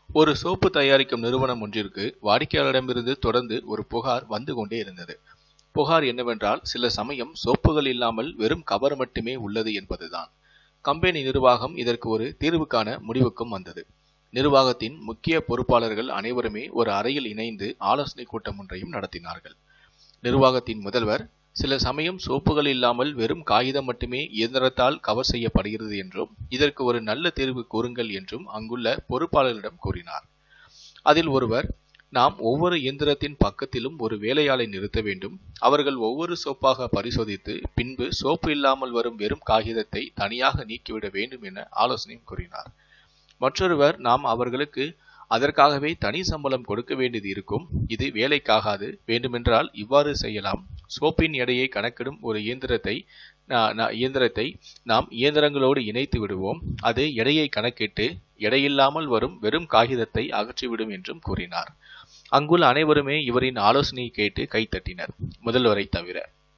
ஒரு சோப்பு தயாரிக்கும் நிறுவனம் ஒன்றிற்கு வாடிக்கையாளரிடமிருந்து தொடர்ந்து ஒரு புகார் வந்து கொண்டே இருந்தது புகார் என்னவென்றால் சில சமயம் சோப்புகள் இல்லாமல் வெறும் கவர் மட்டுமே உள்ளது என்பதுதான் கம்பெனி நிர்வாகம் இதற்கு ஒரு தீர்வு காண முடிவுக்கும் வந்தது நிர்வாகத்தின் முக்கிய பொறுப்பாளர்கள் அனைவருமே ஒரு அறையில் இணைந்து ஆலோசனை கூட்டம் ஒன்றையும் நடத்தினார்கள் நிர்வாகத்தின் முதல்வர் சில சமயம் சோப்புகள் இல்லாமல் வெறும் காகிதம் மட்டுமே இயந்திரத்தால் கவர் செய்யப்படுகிறது என்றும் இதற்கு ஒரு நல்ல தீர்வு கூறுங்கள் என்றும் அங்குள்ள பொறுப்பாளர்களிடம் கூறினார் அதில் ஒருவர் நாம் ஒவ்வொரு இயந்திரத்தின் பக்கத்திலும் ஒரு வேலையாளை நிறுத்த வேண்டும் அவர்கள் ஒவ்வொரு சோப்பாக பரிசோதித்து பின்பு சோப்பு இல்லாமல் வரும் வெறும் காகிதத்தை தனியாக நீக்கிவிட வேண்டும் என ஆலோசனையும் கூறினார் மற்றொருவர் நாம் அவர்களுக்கு அதற்காகவே தனி சம்பளம் கொடுக்க வேண்டியது இருக்கும் இது வேலைக்காகாது வேண்டுமென்றால் இவ்வாறு செய்யலாம் சோப்பின் எடையை கணக்கிடும் ஒரு இயந்திரத்தை இயந்திரத்தை நாம் இயந்திரங்களோடு இணைத்து விடுவோம் அது எடையை கணக்கிட்டு எடையில்லாமல் வரும் வெறும் காகிதத்தை அகற்றிவிடும் என்றும் கூறினார் அங்குள்ள அனைவருமே இவரின் ஆலோசனையை கேட்டு கைத்தட்டினர் முதல்வரை தவிர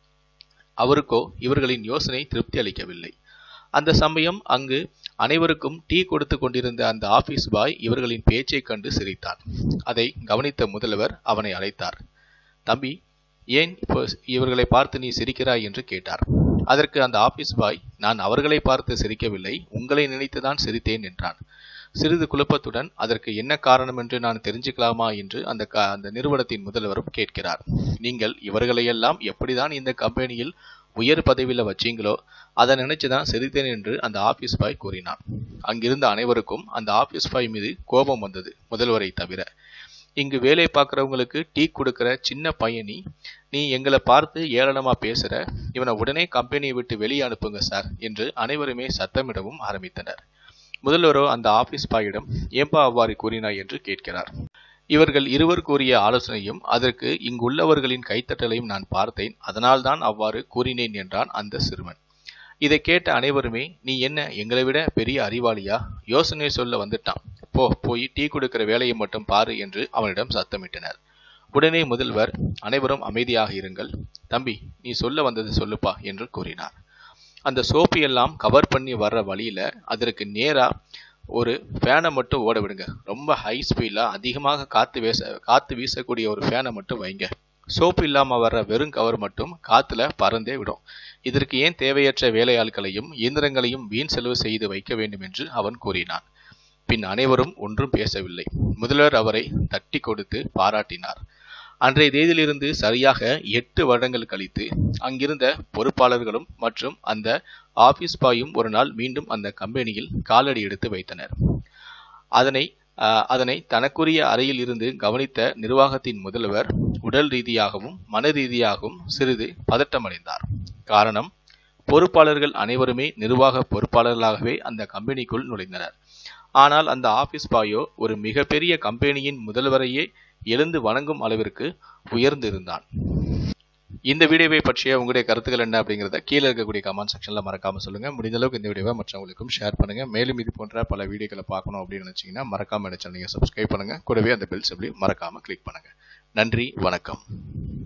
அவருக்கோ இவர்களின் யோசனை திருப்தி அளிக்கவில்லை அந்த சமயம் அங்கு அனைவருக்கும் டீ கொடுத்து கொண்டிருந்த அந்த ஆபீஸ் பாய் இவர்களின் பேச்சை கண்டு சிரித்தான் அதை கவனித்த முதல்வர் அவனை அழைத்தார் தம்பி ஏன் இப்போ இவர்களை பார்த்து நீ சிரிக்கிறாய் என்று கேட்டார் அதற்கு அந்த ஆபீஸ் பாய் நான் அவர்களை பார்த்து சிரிக்கவில்லை உங்களை நினைத்துதான் சிரித்தேன் என்றான் சிறிது குழப்பத்துடன் அதற்கு என்ன காரணம் என்று நான் தெரிஞ்சுக்கலாமா என்று அந்த அந்த நிறுவனத்தின் முதல்வரும் கேட்கிறார் நீங்கள் இவர்களையெல்லாம் எப்படிதான் இந்த கம்பெனியில் உயர் பதவியில் வச்சீங்களோ அதை நினைச்சுதான் சிரித்தேன் என்று அந்த ஆபீஸ் பாய் கூறினான் அங்கிருந்த அனைவருக்கும் அந்த ஆபீஸ் பாய் மீது கோபம் வந்தது முதல்வரை தவிர இங்கு வேலை பார்க்குறவங்களுக்கு டீ கொடுக்கிற சின்ன பையனி நீ எங்களை பார்த்து ஏளனமா பேசுற இவனை உடனே கம்பெனியை விட்டு வெளியே அனுப்புங்க சார் என்று அனைவருமே சத்தமிடவும் ஆரம்பித்தனர் முதல்வரோ அந்த ஆபீஸ் பாயிடம் ஏன்பா அவ்வாறு கூறினாய் என்று கேட்கிறார் இவர்கள் இருவர் கூறிய ஆலோசனையும் அதற்கு இங்குள்ளவர்களின் கைத்தட்டலையும் நான் பார்த்தேன் அதனால்தான் அவ்வாறு கூறினேன் என்றான் அந்த சிறுவன் இதை கேட்ட அனைவருமே நீ என்ன எங்களை விட பெரிய அறிவாளியா யோசனை சொல்ல வந்துட்டான் போ போய் டீ கொடுக்கிற வேலையை மட்டும் பாரு என்று அவனிடம் சத்தமிட்டனர் உடனே முதல்வர் அனைவரும் அமைதியாக இருங்கள் தம்பி நீ சொல்ல வந்தது சொல்லுப்பா என்று கூறினார் அந்த சோப்பு எல்லாம் கவர் பண்ணி வர்ற வழியில அதற்கு நேரா ஒரு ஃபேனை மட்டும் ஓட விடுங்க ரொம்ப ஹை ஸ்பீடில் அதிகமாக காற்று வீச காற்று வீசக்கூடிய ஒரு ஃபேனை மட்டும் வைங்க சோப்பு இல்லாமல் வர்ற வெறும் கவர் மட்டும் காற்றுல பறந்தே விடும் இதற்கு ஏன் தேவையற்ற வேலையாட்களையும் இயந்திரங்களையும் வீண் செலவு செய்து வைக்க வேண்டும் என்று அவன் கூறினான் பின் அனைவரும் ஒன்றும் பேசவில்லை முதல்வர் அவரை தட்டி கொடுத்து பாராட்டினார் அன்றைய தேதியிலிருந்து சரியாக எட்டு வருடங்கள் கழித்து அங்கிருந்த பொறுப்பாளர்களும் மற்றும் அந்த ஆபீஸ் பாயும் ஒரு நாள் மீண்டும் அந்த கம்பெனியில் காலடி எடுத்து வைத்தனர் அதனை அதனை தனக்குரிய அறையில் இருந்து கவனித்த நிர்வாகத்தின் முதல்வர் உடல் ரீதியாகவும் மன ரீதியாகவும் சிறிது பதட்டமடைந்தார் காரணம் பொறுப்பாளர்கள் அனைவருமே நிர்வாக பொறுப்பாளர்களாகவே அந்த கம்பெனிக்குள் நுழைந்தனர் ஆனால் அந்த ஆபீஸ் பாயோ ஒரு மிகப்பெரிய கம்பெனியின் முதல்வரையே எழுந்து வணங்கும் அளவிற்கு உயர்ந்திருந்தான் இந்த வீடியோவை பற்றிய உங்களுடைய கருத்துக்கள் என்ன அப்படிங்கிறத கீழே இருக்கக்கூடிய கமெண்ட் செக்ஷனில் மறக்காம சொல்லுங்க முடிந்த அளவுக்கு இந்த வீடியோவை மற்றவங்களுக்கும் ஷேர் பண்ணுங்க மேலும் இது போன்ற பல வீடியோக்களை பார்க்கணும் அப்படின்னு நினைச்சீங்கன்னா மறக்காம என்ன சேனல் சப்ஸ்கிரைப் பண்ணுங்க கூடவே அந்த பெல் சிப்லையும் மறக்காம கிளிக் பண்ணுங்க நன்றி வணக்கம்